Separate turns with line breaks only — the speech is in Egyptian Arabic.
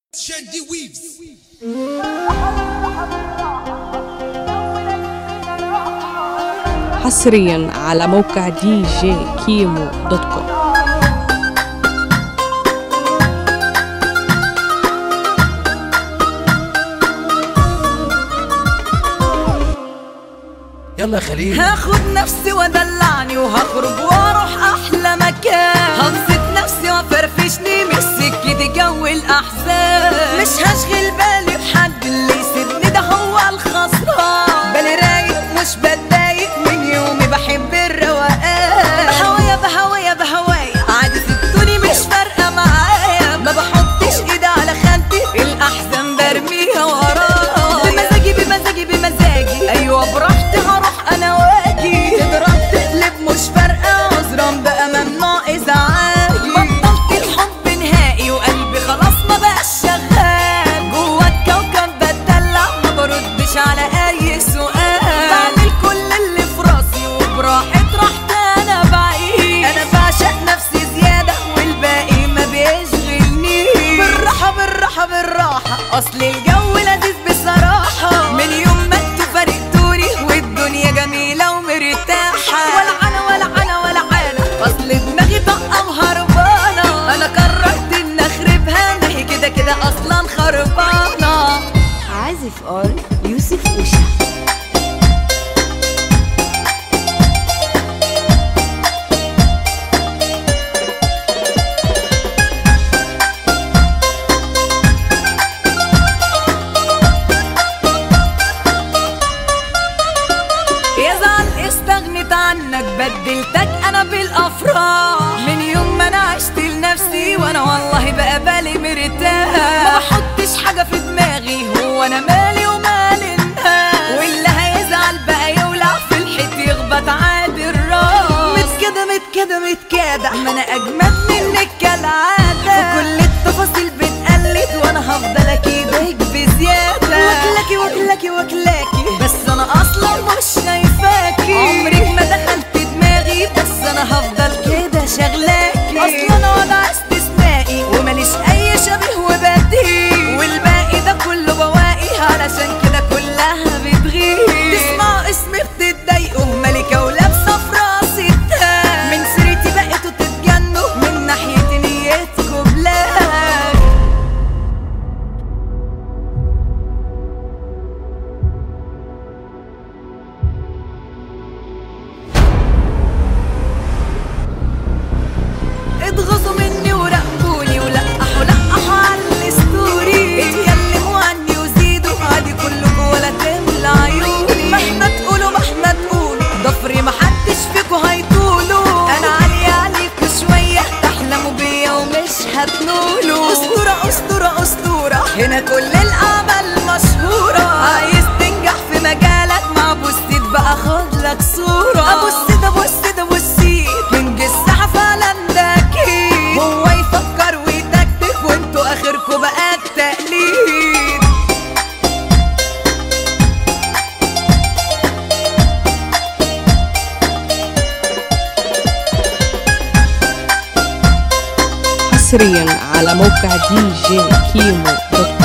Shandy Weaves
حصريا على موقع دي جي كيمو دوت كوم
يلا يا خليل
هاخد نفسي وادلعني وهخرج واروح احلى مكان هبسط نفسي وافرفشني مش سكتي جو الاحزان مش هشغل بالي بحد اللي يسيبني ده هو الخسران بالي رايق مش بتضايق من يومي بحب الروقان بهوايا بهوايا بهوايا عادي سبتوني مش فارقه معايا ما بحطش ايدي على خالتي الاحزان برميها ورايا بمزاجي بمزاجي بمزاجي ايوه براحتي هروح انا واجي تضرب تقلب مش فارقه عذرا بقى ممنوع ازعاجي بطلت الحب نهائي وقلبي خلاص ما بقاش شغال جوا الكوكب بتدلع ما بردش على اي سؤال بعمل كل اللي في راسي وبراحة راحتي انا بعيش انا بعشق نفسي زياده والباقي ما بيشغلنيش بالراحه بالراحه بالراحه اصل الجو لذيذ بصراحه من يوم ما انتوا فارقتوني والدنيا جميله ومرتاحه ولا انا ولا انا ولا انا اصل دماغي طاقه وهربانه انا قررت ان اخربها ما هي كده كده اصلا خربانه
عازف اول يوسف وشا
يزعل استغنيت عنك بدلتك انا بالافراح من يوم ما انا عشت لنفسي وانا والله بقى بالي مرتاح ما بحطش حاجه في دماغي هو انا مالي ومال الناس واللي هيزعل بقى يولع في الحيط يخبط عادي الراس متكده متكده متكده ما انا اجمد منك كالعاده وكل التفاصيل بتقلد وانا هفضل اكيدك بزياده واكلكي واكلكي واكلاكي بس انا اصلا مش شايفاكي عمرك ما دخلت دماغي بس انا هفضل كده شغلاكي اصلا انا وضع استثنائي وماليش اي شبيه وبديل والباقي ده كله بواقي علشان كده كلها بتغيب تسمعوا اسمي بتتضايقوا ملكه ولابسه في راسي التاج من سيرتي بقيتوا تتجنوا من ناحيه نيتكم بلاك اتغاظوا مني وراقبوني ولقحوا لقحوا على الستوري اتكلموا عني وزيدوا عادي كلكوا ولا تملى عيوني مهما تقولوا مهما تقولوا ضفري محدش فيكوا هيطولوا انا عالية عليكوا شوية تحلموا بيا ومش هتنولوا اسطورة اسطورة اسطورة هنا كل الاعمال مشهورة عايز تنجح في مجالك مع بوستيت بقى خد لك صورة ابص ده بص ده بصي كينج الساحة فعلا ده اكيد هو يفكر ويتكتك وانتوا اخركوا بقى التقليد
حصريا على موقع دي جي كيمو دوت كوم